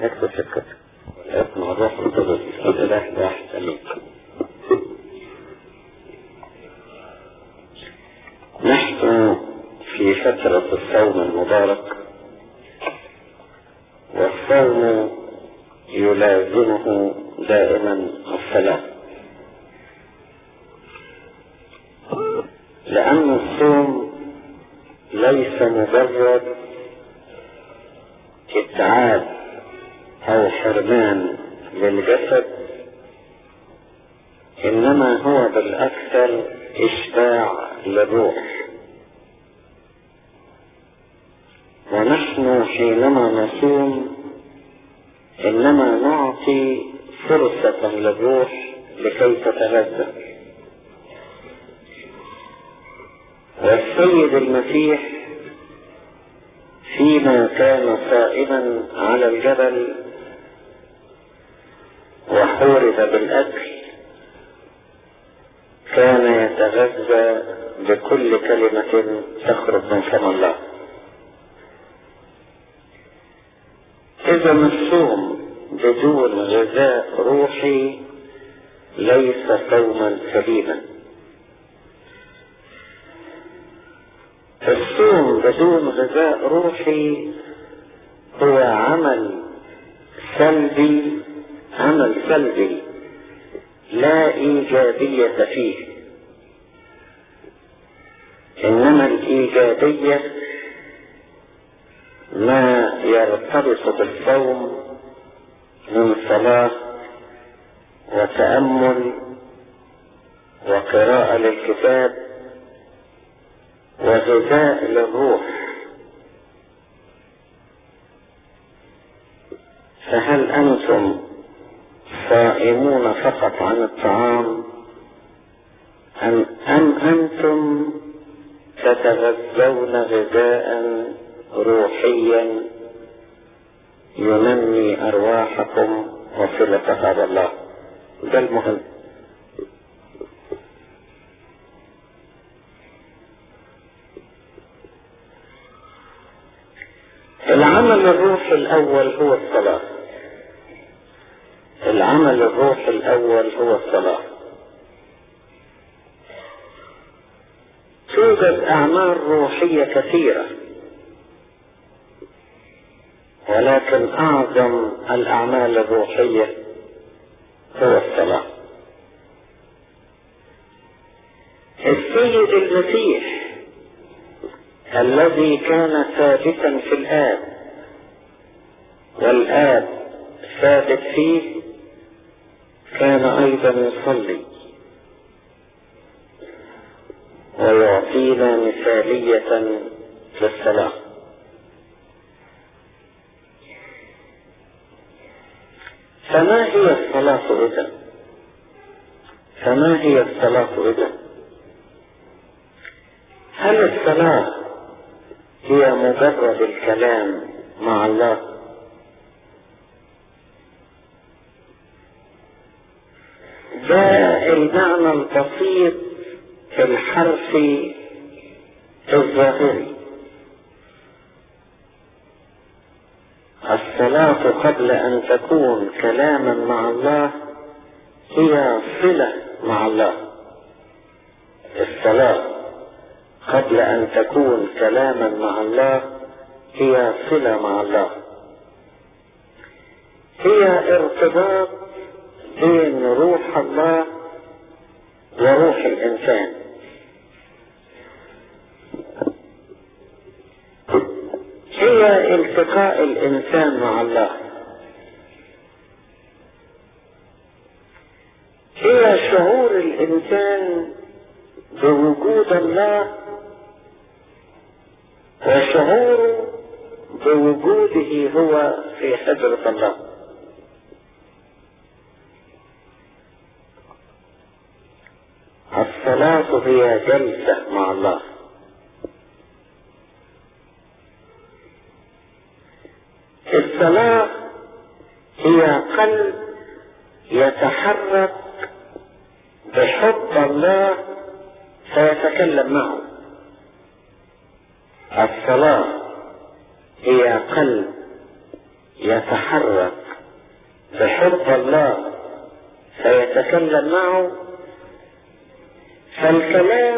اكتب في الكتب اسمع الروح القدس الاله واحد امين نحن في فترة الصوم المبارك والصوم يلازمه دائما الصلاة لأن الصوم ليس مجرد ابتعاد أو حرمان للجسد إنما هو بالأكثر إشباع للروح ونحن حينما نصوم إنما نعطي فرصة للروح لكي تتغذى والسيد المسيح فيما كان صائما على الجبل وحورب بالأكل كان يتغذى بكل كلمة تخرج من فم الله إذا الصوم بدون غذاء روحي ليس صوما سليما الصوم بدون غذاء روحي هو عمل سلبي عمل سلبي لا إيجابية فيه إنما الإيجابية ما يرتبط بالصوم من صلاة وتأمل وقراءة للكتاب وغذاء للروح فهل أنتم صائمون فقط عن الطعام أم, أم أنتم تتغذون غذاء روحيا ينمي أرواحكم وصلتها بالله ده المهم العمل الروحي الأول هو الصلاة العمل الروحي الأول هو الصلاة توجد أعمال روحية كثيرة ولكن أعظم الأعمال الروحية هو الصلاة السيد المسيح الذي كان ثابتا في الآب والآب ثابت فيه كان أيضا يصلي ويعطينا مثالية للصلاة فما هي الصلاة إذا؟ فما هي الصلاة إذا؟ هل الصلاة هي مجرد الكلام مع الله ده المعنى البسيط في الحرف الظاهري الصلاة قبل أن تكون كلاما مع الله هي صلة مع الله الصلاة قبل أن تكون كلاما مع الله هي صلة مع الله هي ارتباط بين روح الله وروح الإنسان هي التقاء الإنسان مع الله هي شعور الإنسان بوجود الله وشعوره بوجوده هو في حضرة الله الصلاة هي جلسة مع الله الصلاة هي قلب يتحرك بحب الله فيتكلم معه الصلاة هي قلب يتحرك بحب الله فيتكلم معه فالكلام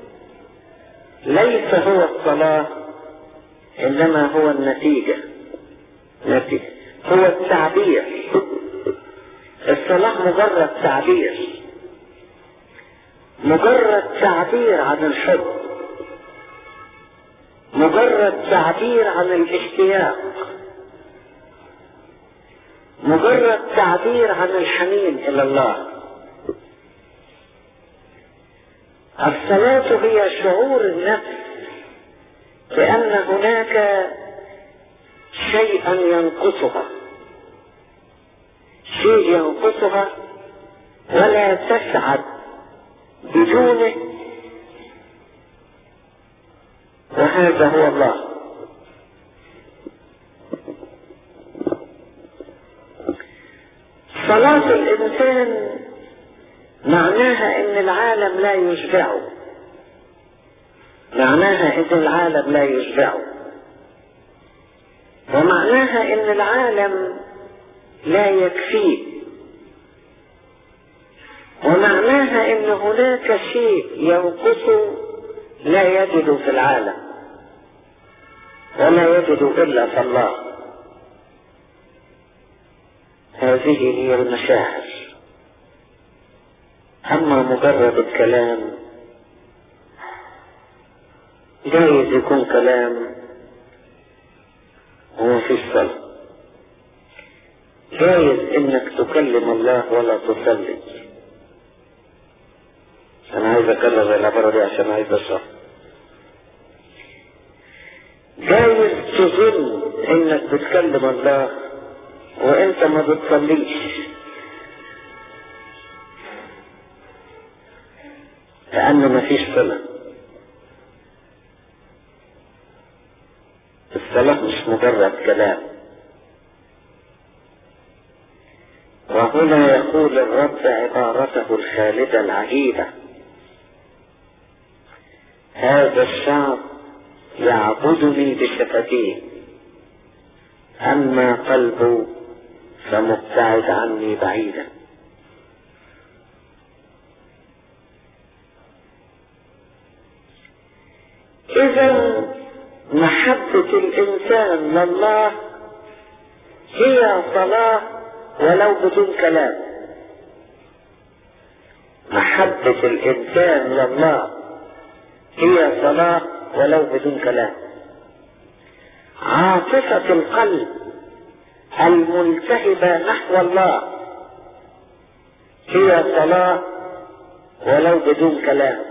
ليس هو الصلاة إنما هو النتيجة نتيجة هو التعبير الصلاة مجرد تعبير مجرد تعبير عن الحب مجرد تعبير عن الاشتياق مجرد تعبير عن الحنين الى الله الصلاة هي شعور النفس بأن هناك شيئا ينقصها شيء ينقصها ولا تسعد بدونه وهذا هو الله صلاة الإنسان معناها إن العالم لا يشبعه معناها إن العالم لا يشبعه ومعناها إن العالم لا يكفيه ومعناها ان هناك شيء ينقص لا يجد في العالم ولا يجد الا في الله هذه هي المشاعر اما مجرد الكلام جايز يكون كلام وما فيش صلاه جايز انك تكلم الله ولا تصلي انا عايز اكرر العبارة دي عشان عايز اشرح جايز تظن انك بتكلم الله وانت ما بتصليش لان مفيش صلة الصلاة مش مجرد كلام وهنا يقول الرب عبارته الخالدة العجيبة هذا الشعب يعبدني بشفتيه أما قلبه فمبتعد عني بعيدا إذا محبة الإنسان لله هي صلاة ولو بدون كلام محبة الإنسان لله هي صلاة ولو بدون كلام عاطفة القلب الملتهبة نحو الله هي صلاة ولو بدون كلام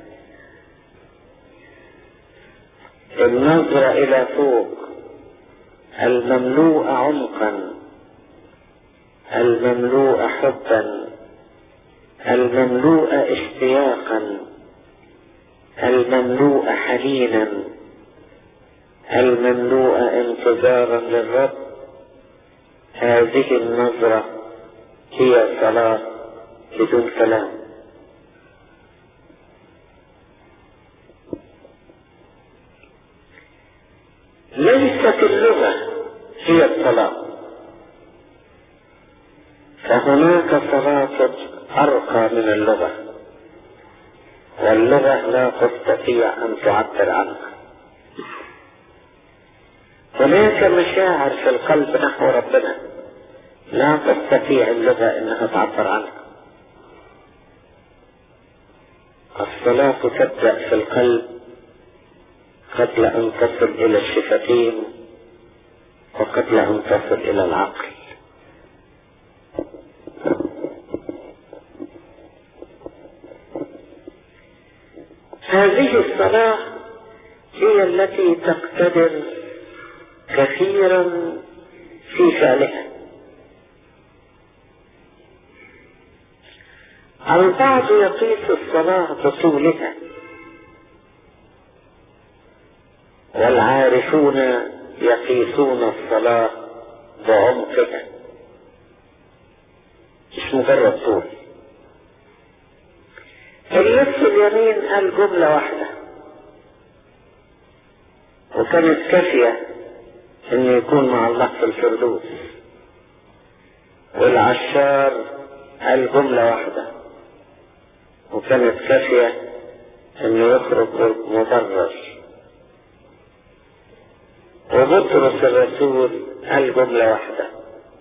النظرة إلى فوق المملوء عمقا المملوء حبا المملوء اشتياقا المملوء حنينا المملوء انتظارا للرب هذه النظرة هي صلاة بدون كلام ليست اللغة هي الصلاة فهناك صلاة أرقى من اللغة واللغة لا تستطيع أن تعبر عنها هناك مشاعر في القلب نحو ربنا لا تستطيع اللغة انها تعبر عنها الصلاة تبدأ في القلب قبل ان تصل الى الشفتين وقبل ان تصل الى العقل هذه الصلاة هي التي تقتدر كثيرا في فعلها البعض يقيس الصلاة بطولها والعارفون يقيسون الصلاة بعمقها مش مجرد طول النص اليمين قال جملة واحدة وكانت كافية انه يكون مع الله في الفردوس والعشار قال جملة واحدة وكانت كافية انه يخرج مضرر وبطرس الرسول قال جملة واحدة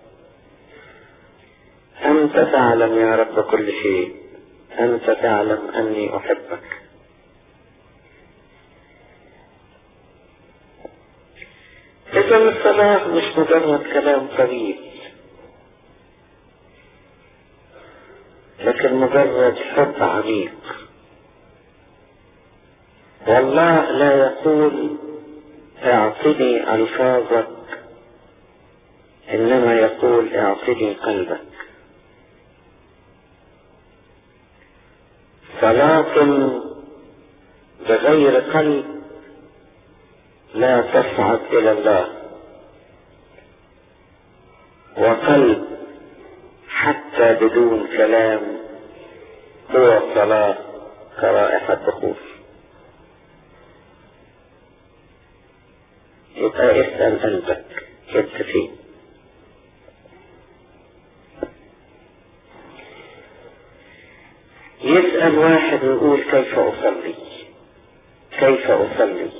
أنت تعلم يا رب كل شيء أنت تعلم أني أحبك إذا الصلاة مش مجرد كلام طويل لكن مجرد حب عميق والله لا يقول اعطني الفاظك انما يقول اعطني قلبك صلاة بغير قلب لا تصعد الى الله وقلب حتى بدون كلام هو صلاة كرائحة بخور يبقى اسأل قلبك كنت فيه يسأل واحد ويقول كيف أصلي كيف أصلي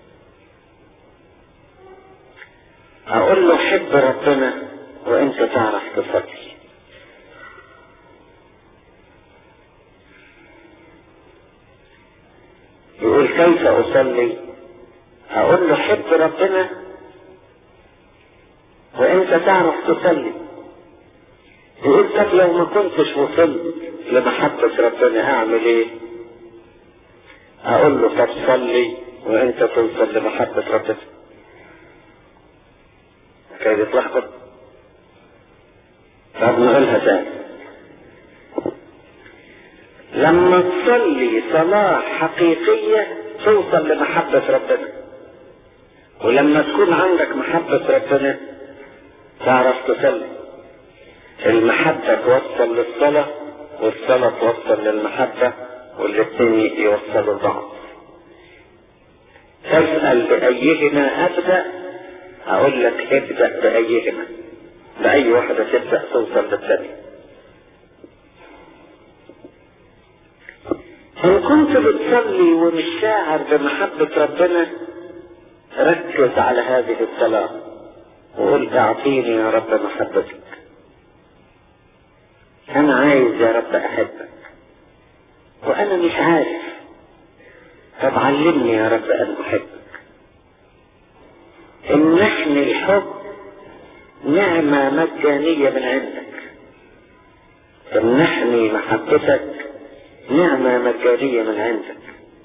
أقول له حب ربنا وأنت تعرف تصلي يقول كيف أصلي أقول له حب ربنا وأنت تعرف تصلي يقول طب لو ما كنتش وصلت لمحبة ربنا أعمل إيه؟ أقول له طب صلي وأنت توصل لمحبة ربنا كي تتلخبط طب نقولها تاني لما تصلي صلاة حقيقية توصل لمحبة ربنا ولما تكون عندك محبة ربنا تعرف تصلي المحبة توصل للصلاة والصلاة توصل للمحبة والاثنين يوصلوا لبعض تسأل بأيهما أبدأ أقول لك ابدأ بأيهما بأي واحدة تبدأ توصل للثانية إن كنت بتصلي ومش شاعر بمحبة ربنا ركز على هذه الصلاة وقول اعطيني يا رب محبتك انا عايز يا رب احبك وانا مش عارف طب علمني يا رب ان احبك امنحني الحب نعمة مجانية من عندك امنحني محبتك نعمة مجانية من عندك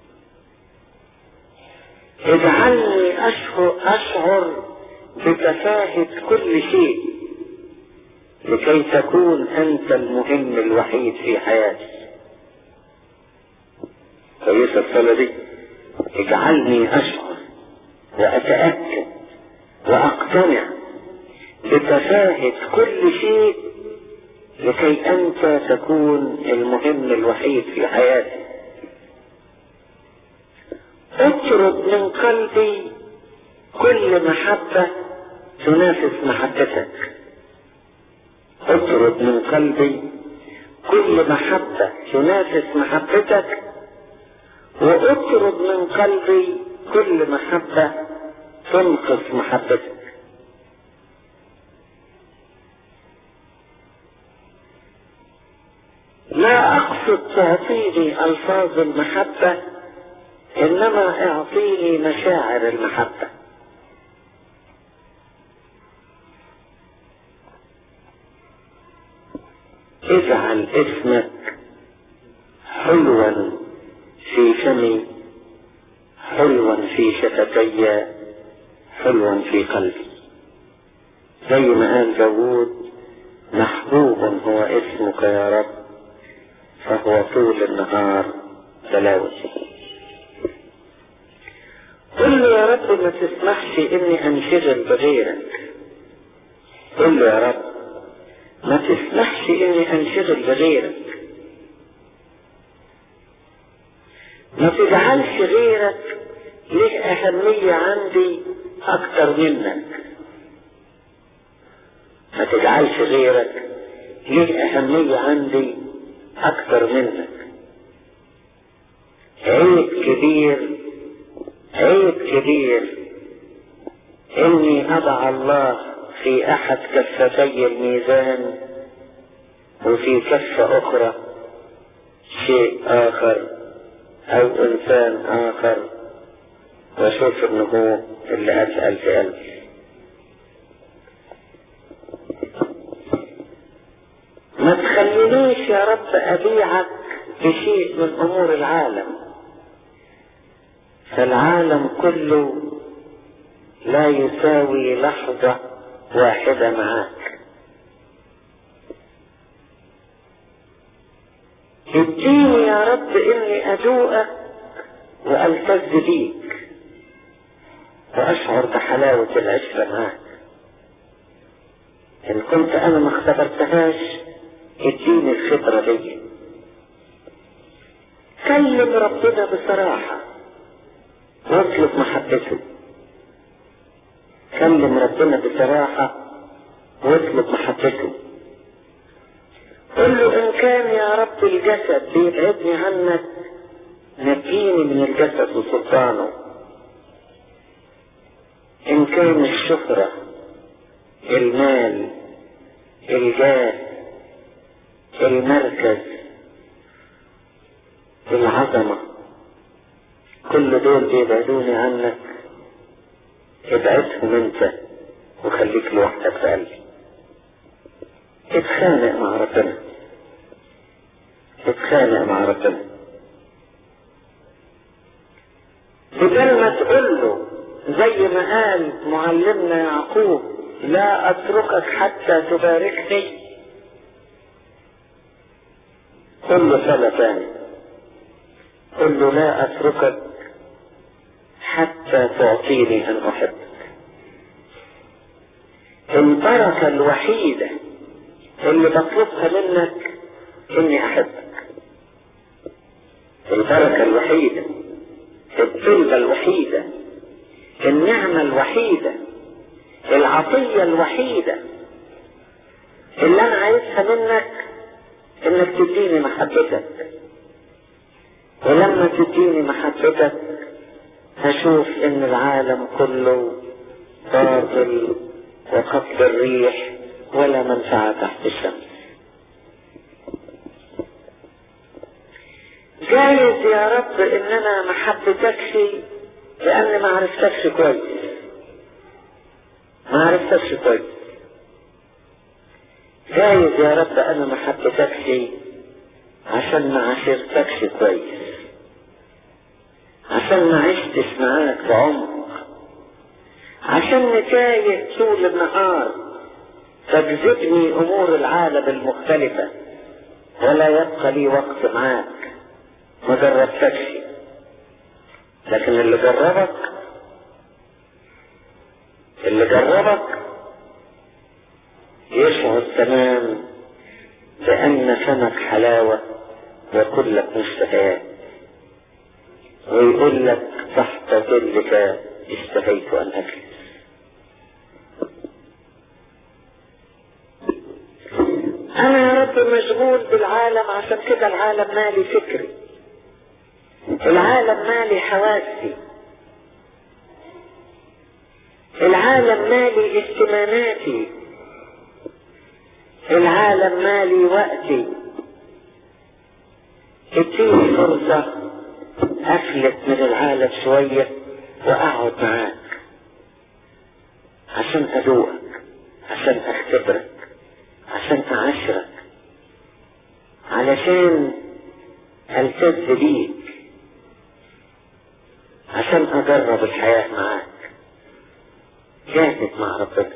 اجعلني أشعر, أشعر بتفاهة كل شيء لكي تكون أنت المهم الوحيد في حياتي كويسة الصلاة دي اجعلني أشعر وأتأكد وأقتنع بتفاهة كل شيء لكي أنت تكون المهم الوحيد في حياتي اطرد من قلبي كل محبة تنافس محبتك اطرد من قلبي كل محبة تنافس محبتك واطرد من قلبي كل محبة تنقص محبتك لا اقصد تعطيني الفاظ المحبة انما اعطيني مشاعر المحبة اجعل اسمك حلوا في فمي حلوا في شفتي حلوا في قلبي زي ما قال داوود محبوب هو اسمك يا رب فهو طول النهار تلاوته قل له يا رب ما تسمحش اني انشغل بغيرك قل له يا رب ما تسمحش اني انشغل بغيرك ما تجعلش غيرك له اهمية عندي اكتر منك ما تجعلش غيرك ليه أهمية عندي أكثر منك عيب كبير عيب كبير إني أضع الله في أحد كفتي الميزان وفي كفة أخرى شيء آخر أو إنسان آخر وأشوف إنه هو اللي أسأل في قلبي ما تخلينيش يا رب أبيعك بشيء من أمور العالم فالعالم كله لا يساوي لحظة واحدة معاك اديني يا رب اني ادوقك والتز بيك واشعر بحلاوة العشرة معاك ان كنت انا ما اختبرتهاش اديني الخبرة دي كلم ربنا بصراحة واطلب محبته كلم ربنا بصراحة واطلب محبته قل له ان كان يا رب الجسد بيبعدني عنك نجيني من الجسد وسلطانه ان كان الشهرة المال الجاه المركز العظمة كل دول بيبعدوني عنك ابعدهم انت وخليك لوحدك في قلبي اتخانق مع ربنا اتخانق مع ربنا بدل ما تقول له زي ما قال معلمنا يعقوب لا اتركك حتى تباركني قل له صلاة تاني قل له لا اتركك حتى تعطيني ان احبك البركة الوحيدة اللي بطلبها منك اني احبك البركة الوحيدة الطلبة الوحيدة النعمة الوحيدة العطية الوحيدة اللي انا عايزها منك انك تديني محبتك ولما تديني محبتك هشوف ان العالم كله باطل وقتل الريح ولا منفعة تحت الشمس جايز يا رب ان انا ما حبيتكش لاني ما عرفتكش كويس ما عرفتكش كويس جايز يا رب انا ما حبيتكش عشان ما عاشرتكش كويس عشان ما عشتش معاك بعمق عشان نتايه طول النهار تجذبني امور العالم المختلفة ولا يبقى لي وقت معاك ما جربتكش لكن اللي جربك اللي جربك يشعر تمام بأن فمك حلاوة وكلك مشتهيات ويقول لك تحت ظلك اشتهيت أن أجلس أنا يا رب مشغول بالعالم عشان كده العالم مالي فكري العالم مالي حواسي العالم مالي اهتماماتي العالم مالي وقتي اديني فرصة افلت من العالم شوية واقعد معاك عشان ادوقك عشان اختبرك عشان اعاشرك علشان التز بيك عشان اجرب الحياة معاك جاهد مع ربنا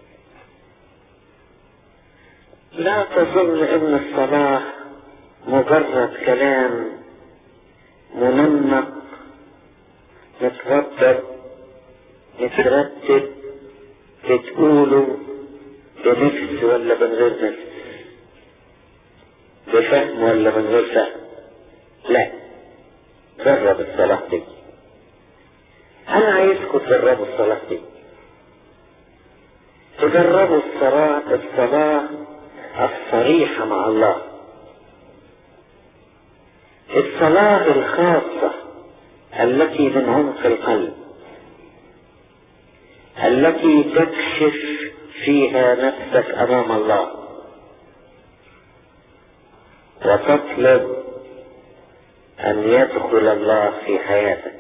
لا تظن ان الصلاة مجرد كلام منمق مترتب مترتب بتقوله بنفس ولا من غير نفس بفهم ولا من غير فهم لا جرب الصلاة دي أنا عايزكم تجربوا الصلاة دي وجربوا الصلاة الصلاة الصريحة مع الله الصلاة الخاصة التي من عمق القلب التي تكشف فيها نفسك امام الله وتطلب ان يدخل الله في حياتك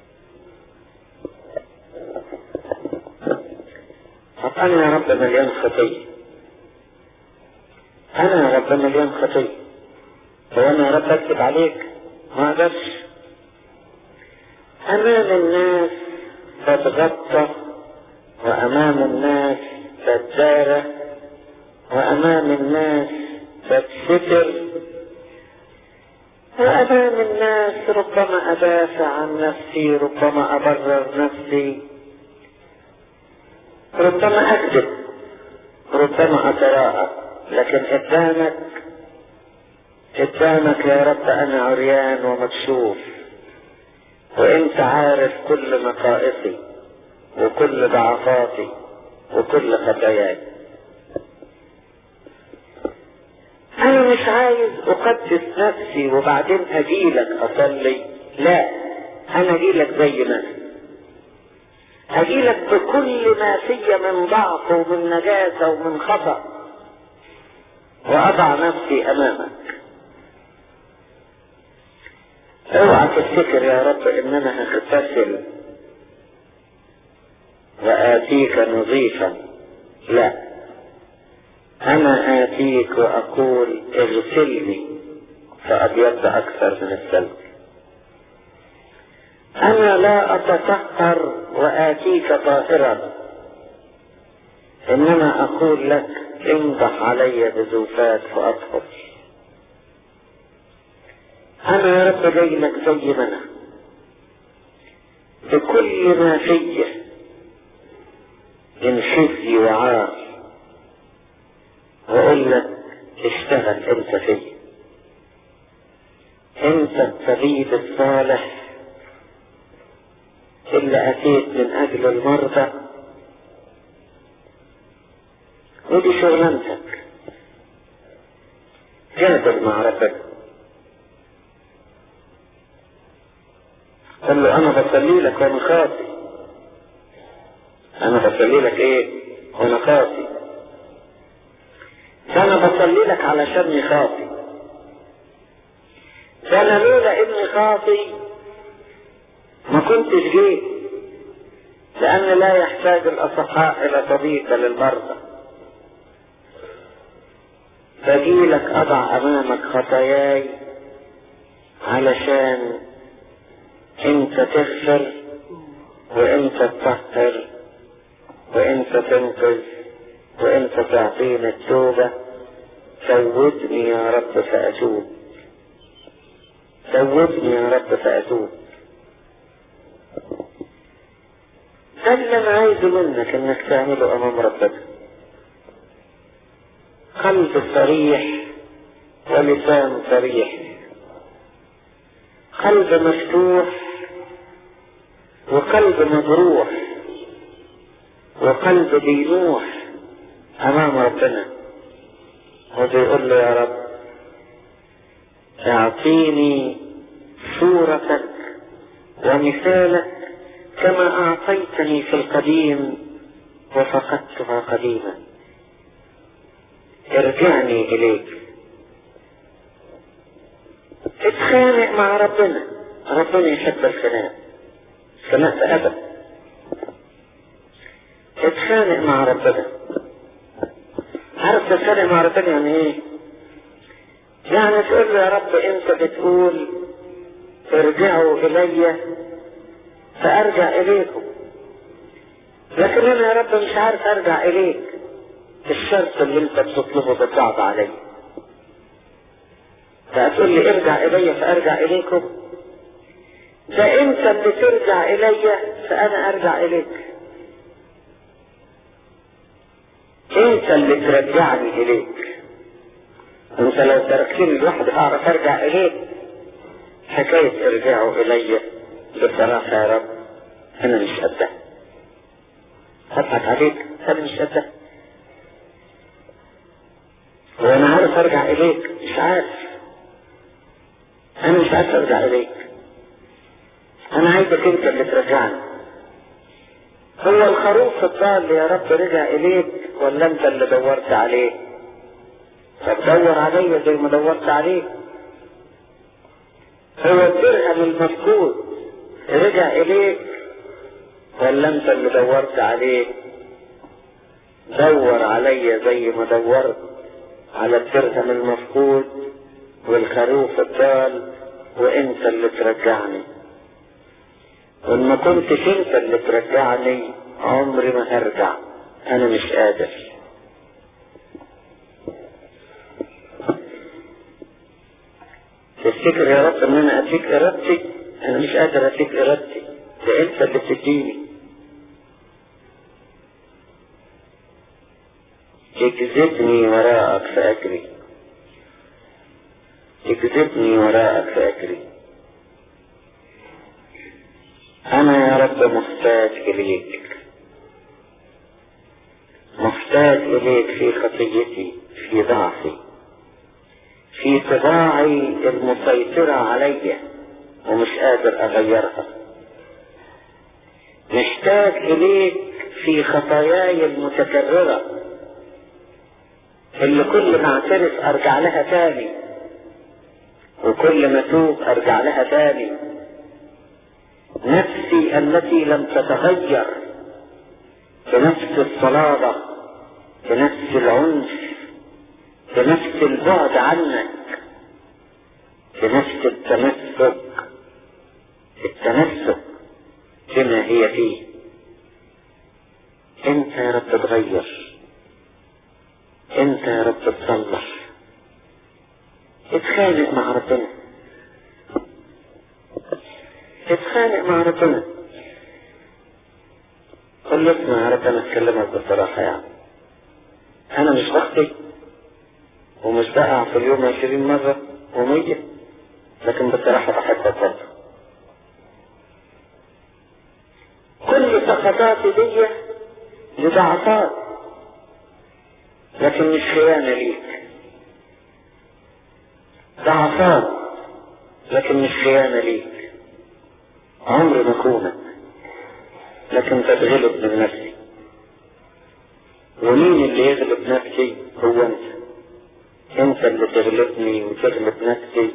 طب انا يا رب مليان خطيه انا يا رب مليان خطيه هو انا يا رب اكتب عليك ما اقدرش امام الناس تتغطى وامام الناس تتجارى وامام الناس تتستر وامام الناس ربما ادافع عن نفسي ربما ابرر نفسي ربما اكذب ربما اتراءى لكن قدامك قدامك يا رب انا عريان ومكشوف وانت عارف كل نقائصي وكل ضعفاتي وكل خطاياي انا مش عايز اقدس نفسي وبعدين اجيلك اصلي لا انا اجيلك زي ما اجيلك بكل ما في من ضعف ومن نجاسة ومن خطأ واضع نفسي امامك اوعى تفتكر يا رب ان انا هغتسل وآتيك نظيفا لا أنا آتيك وأقول اغسلني فأبيض أكثر من الثلج أنا لا أتطهر وآتيك طاهرا إنما أقول لك انضح علي بزوفات فأطهر أنا يا رب جاي لك زي ما أنا بكل ما فيه من خزي وعار واقول لك اشتغل انت فيه انت الطبيب الصالح اللي اتيت من اجل المرضى ودي شغلانتك جادل مع ربك قال له انا بصلي لك وانا خاطئ انا بصلي لك ايه وانا خاطي ده انا بصلي لك علشاني خاطي ده انا لولا اني خاطي ما كنتش جيت لان لا يحتاج الاصحاء الى طبيب للمرضى فجيلك اضع امامك خطاياي علشان انت تغفر وانت تطهر وانت تنقذ وانت تعطيني التوبة سودني يا رب فأتوب سودني يا رب فأتوب ده اللي انا عايزه منك انك تعمله امام ربك قلب صريح ولسان صريح قلب مفتوح وقلب مجروح وقلب بينوح امام ربنا وبيقول له يا رب اعطيني صورتك ومثالك كما اعطيتني في القديم وفقدتها قديما ارجعني اليك اتخانق مع ربنا ربنا يحب الخناق خناق ابدا اتخانق مع ربنا عارف تتخانق مع ربنا يعني ايه يعني تقول له يا رب انت بتقول ارجعوا الي فارجع اليكم لكن انا يا رب مش عارف ارجع اليك الشرط اللي انت بتطلبه ده صعب علي فهتقول لي ارجع الي فارجع اليكم ده انت بترجع الي فانا ارجع اليك انت اللي ترجعني اليك انت لو تركتني لوحدي اعرف ارجع اليك حكاية ارجعوا الي بصراحة يا رب انا مش قدها هضحك عليك انا مش قدها وانا عارف ارجع اليك مش عارف انا مش عارف ارجع اليك انا عايزك انت اللي ترجعني هو الخروف الضال يا رب رجع اليك ولا انت اللي دورت عليه طب دور عليا زي ما دورت عليه هو الدرهم المفقود رجع اليك ولا انت اللي دورت عليه دور عليا زي ما دورت على الدرهم المفقود والخروف الضال وانت اللي ترجعني وان ما كنتش انت اللي ترجعني عمري ما هرجع انا مش قادر تفتكر يا رب ان انا اديك ارادتي انا مش قادر اديك ارادتي ده انت اللي بتديني اجذبني وراءك فاجري اجذبني وراءك فاجري انا يا رب محتاج اليك محتاج اليك في خطيتي في ضعفي في طباعي المسيطرة علي ومش قادر اغيرها محتاج اليك في خطاياي المتكررة اللي كل ما اعترف ارجع لها تاني وكل ما اتوب ارجع لها تاني نفسي التي لم تتغير بنفس الصلابة بنفس العنف بنفس البعد عنك بنفس التمسك التمسك بما هي فيه انت يا رب تغير انت يا رب تصلح اتخانق مع ربنا اتخانق مع ربنا قل له اسمع يا رب انا اتكلمك بصراحة يعني انا مش بخطي ومش بقع في اليوم عشرين مرة ومية لكن بصراحة بحبك برضه كل سقطاتي دي لضعفات لكن مش خيانة ليك ضعفات لكن مش خيانة ليك عمري ما اخونك لكن تتغلب من نفسي ومين اللي يغلب نفسي هو انت انت اللي تغلبني وتغلب نفسي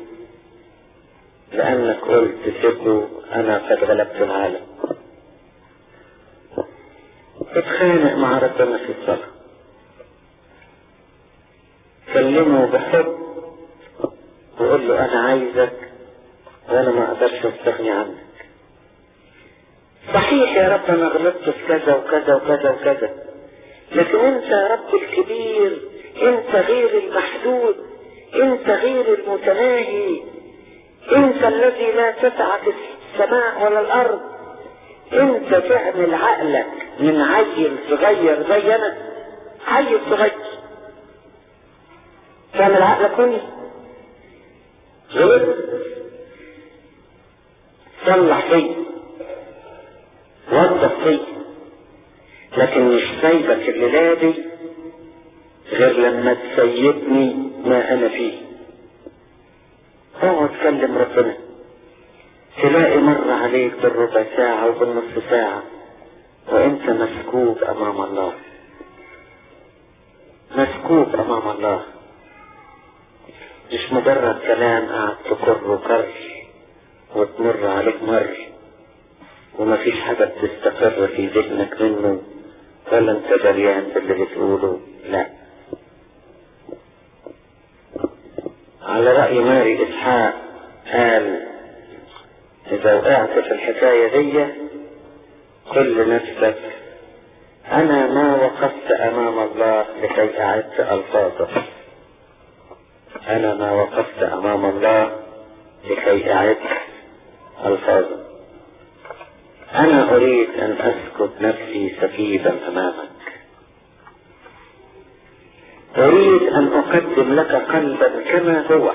لانك قلت سيبه انا قد غلبت العالم اتخانق مع ربنا في الصلاة كلمه بحب وقول له انا عايزك وانا ما اقدرش استغني عنك صحيح يا رب انا غلطت في كذا وكذا وكذا وكذا لكن انت يا رب الكبير انت غير المحدود انت غير المتناهي انت الذي لا تسعى في السماء ولا الارض انت تعمل عقلك من عيل صغير زي انا عيل صغير تعمل عقلك كله غير صلح فيه وظف فيه لكن مش سايبك الليلة دي غير لما تسيبني ما انا فيه اقعد كلم ربنا تلاقي مر عليك بالربع ساعة وبالنص ساعة وانت مسكوب امام الله مسكوب امام الله مش مجرد كلام قاعد تكر وكر وتمر عليك مر ومفيش حاجة بتستقر في ذهنك منه ولا انت دريان باللي بتقوله لا على رأي ماري إسحاق قال إذا وقعت في الحكاية دي كل نفسك أنا ما وقفت أمام الله لكي أعد ألفاظه أنا ما وقفت أمام الله لكي أعد ألفاظه أنا أريد أن أسكت نفسي سكيبا أمامك أريد أن أقدم لك قلبا كما هو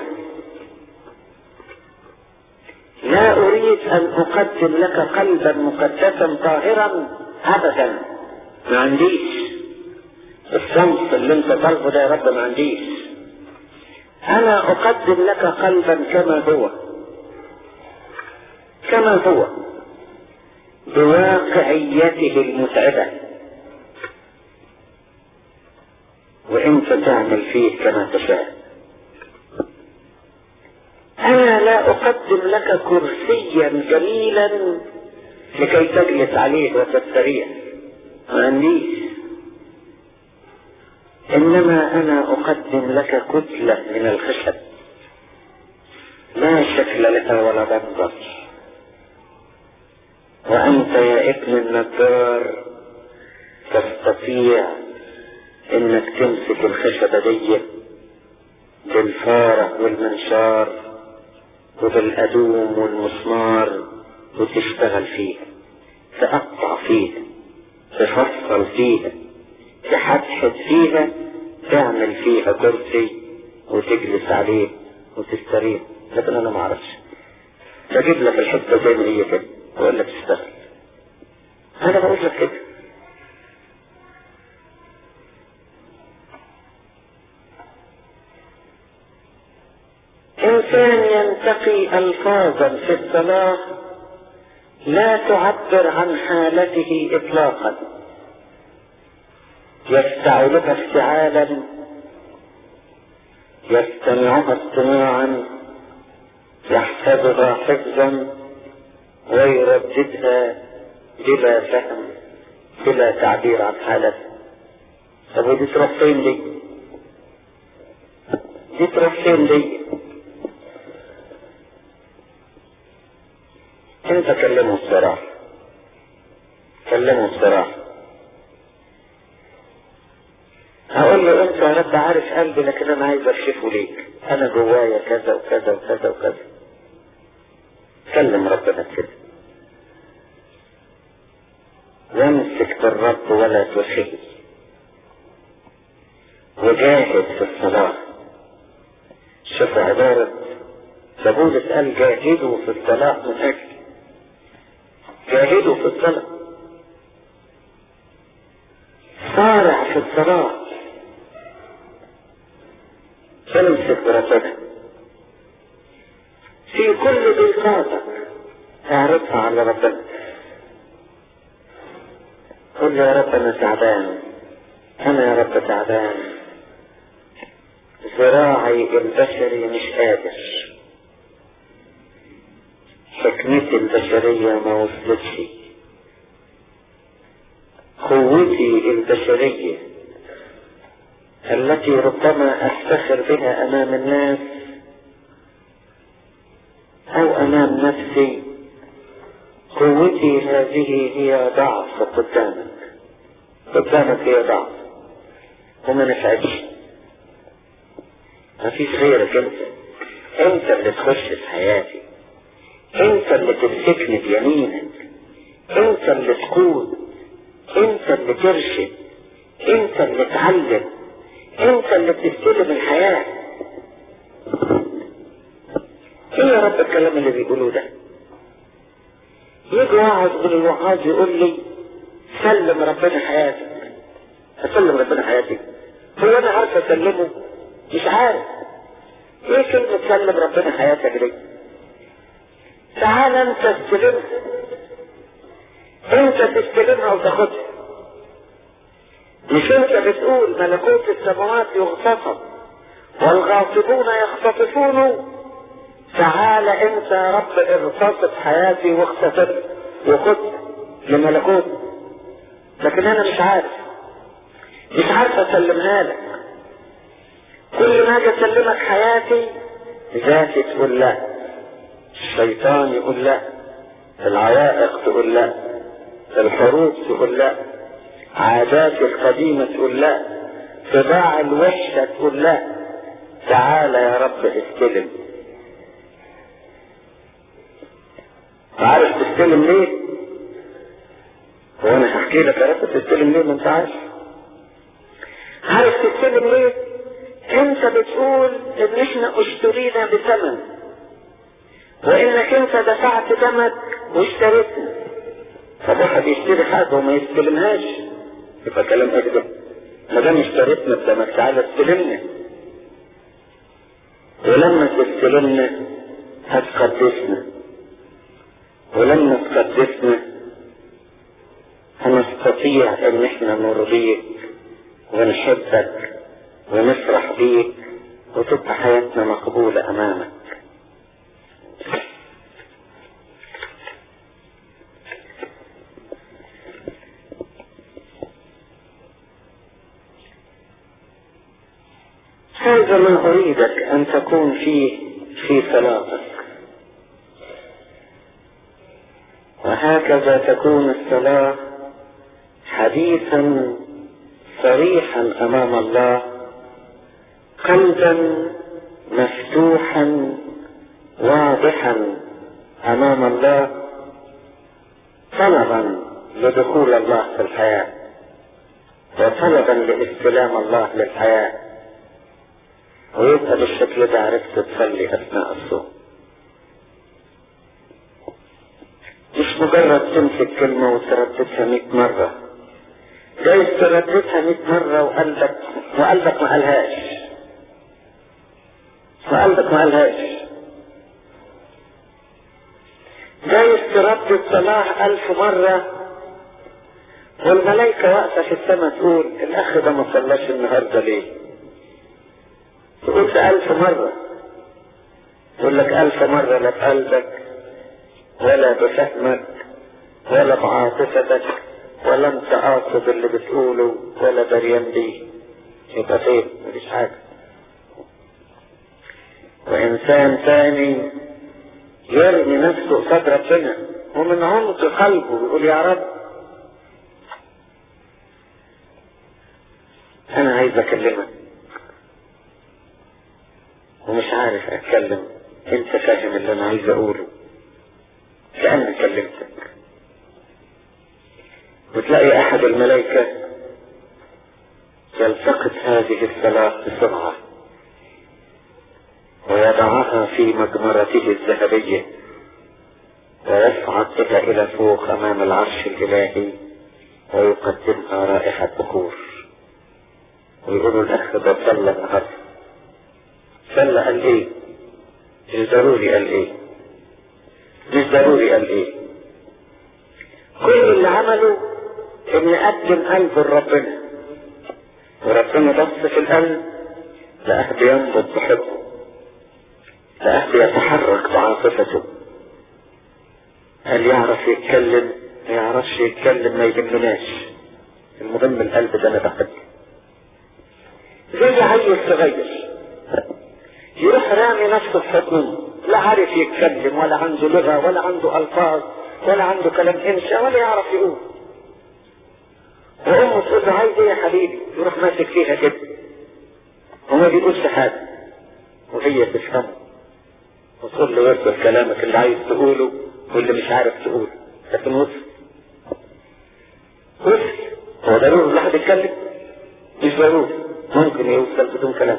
لا أريد أن أقدم لك قلبا مقدسا طاهرا أبدا ما عنديش الصمت اللي انت طالبه ده يا رب ما عنديش انا اقدم لك قلبا كما هو كما هو بواقعيته المتعبة وانت تعمل فيه كما تشاء انا لا اقدم لك كرسيا جميلا لكي تجلس عليه وتستريح ما عنديش انما انا اقدم لك كتلة من الخشب لا شكل لها ولا منظر وانت يا ابن النجار تستطيع انك تمسك الخشبة دي بالفارة والمنشار وبالأدوم والمسمار وتشتغل فيها تقطع فيها تفصل فيها تحدحد فيها تعمل فيها كرسي وتجلس عليه وتستريح لكن انا ما اعرفش بجيب لك الحته زي ما هي كده واقول لك اشتغل انا بقول لك كده انسان ينتقي الفاظا في الصلاه لا تعبر عن حالته اطلاقا يستعلها افتعالا يستمعها استماعا يحفظها حفظا ويرددها بلا فهم بلا تعبير عن حالته طب ودي تروح فين دي؟ دي تروح فين دي؟ انت كلمه الصراحة كلمه الصراحة هقول له انت يا رب عارف قلبي لكن انا عايز اكشفه ليك انا جوايا كذا وكذا وكذا وكذا كلم ربنا كده وامسك بالرب ولا تخي وجاهد في الصلاة شوف عبارة فبولس قال جاهدوا في الصلاة من أجل جاهدوا في الصلاة صارع في الصلاة امسك بربنا في كل ضيقاتك اعرضها على ربنا قل يا رب انا تعبان انا يا رب تعبان ذراعي البشري مش قادر حكمتي البشرية ما وصلتش قوتي البشرية التي ربما افتخر بها امام الناس او امام نفسي قوتي هذه هي ضعف قدامك قدامك هي ضعف وما نفعتش ما فيش غيرك انت انت اللي تخش في حياتي انت اللي تمسكني بيمينك انت اللي تقود انت اللي ترشد انت اللي تعلم انت اللي بتستلم الحياة ايه يا رب الكلام اللي بيقولوه ده يجي واحد من الوعاظ يقول لي سلم ربنا حياتك اسلم ربنا حياتي هو انا عارف اسلمه مش عارف ايه كلمة سلم ربنا حياتك دي تعال انت استلمها انت تستلمها وتاخدها مش انت بتقول ملكوت السماوات يغتصب والغاصبون يختطفونه تعال انت يا رب اغتصب حياتي واختطف وخدها لملكوت لكن انا مش عارف مش عارف اسلمها لك كل ما اجي اسلمك حياتي ذاتي تقول لا الشيطان يقول لا العوائق تقول لا الحروب تقول لا عادات القديمة تقول لا طباع الوحشة تقول لا تعالى يا رب استلم عارف تستلم ليه؟ هو انا هحكي لك يا رب تستلم ليه ما انت عارف عارف تستلم ليه؟ انت بتقول ان احنا اشترينا بثمن وانك انت دفعت دمك واشتريتنا طب واحد يشتري حاجة وما يستلمهاش يبقى كلام اكذب ما دام اشتريتنا بدمك تعالى استلمنا ولما تستلمنا هتقدسنا ولما تقدسنا هنستطيع ان احنا نرضيك ونحبك ونفرح بيك وتبقى حياتنا مقبولة امامك هذا ما أريدك أن تكون فيه في صلاتك وهكذا تكون الصلاة حديثا صريحا أمام الله قلبا مفتوحا واضحا أمام الله طلبا لدخول الله في الحياة وطلبا لاستلام الله للحياه ويبقى بالشكل ده عرفت تصلي اثناء الصوم مش مجرد تمسك كلمة وترددها مئة مرة جايز ترددها مئة مرة وقلبك وقلبك ما قالهاش وقلبك ما قالهاش جايز تردد صلاح ألف مرة والملائكة واقفة في السماء تقول الأخ ده ما صلاش النهاردة ليه؟ قلت ألف مرة يقول لك ألف مرة لا بقلبك ولا بفهمك ولا بعاطفتك ولا انت قاصد اللي بتقوله ولا دريان بيه يبقى فين مفيش حاجة وإنسان ثاني يرمي نفسه قصاد ربنا ومن عمق قلبه يقول يا رب أنا عايز أكلمك ومش عارف اتكلم انت فاهم اللي انا عايز اقوله كأني كلمتك وتلاقي احد الملائكة يلتقط هذه الصلاة بسرعة ويضعها في مجمرته الذهبية ويصعد بها الى فوق امام العرش الالهي ويقدمها رائحة بخور ويقولوا الاخ ده صلى النهارده صلى قال ايه مش ضروري قال ايه مش ضروري قال ايه كل اللي عمله ان يقدم قلبه لربنا وربنا بص في القلب لقاه بينبض بحبه لقاه بيتحرك بعاطفته هل يعرف يتكلم ما يعرفش يتكلم ما يهمناش المهم القلب ده انا بحبه زي عيل صغير يروح رامي نفسه في حضنه لا عارف يتكلم ولا عنده لغة ولا عنده ألفاظ ولا عنده كلام إنشاء ولا يعرف يقول وأمه تقول له عايز إيه يا حبيبي يروح ماسك فيها كده وما بيقولش حاجة وهي تفهمه وتقول له يرضى كلامك اللي عايز تقوله واللي مش عارف تقوله لكن وصل وصل هو ضروري الواحد يتكلم مش ضروري ممكن يوصل بدون كلام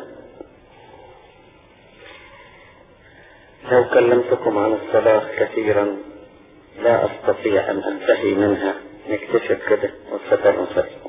لو كلمتكم عن الصلاة كثيرا لا أستطيع أن أنتهي منها نكتشف كده والستر نصلي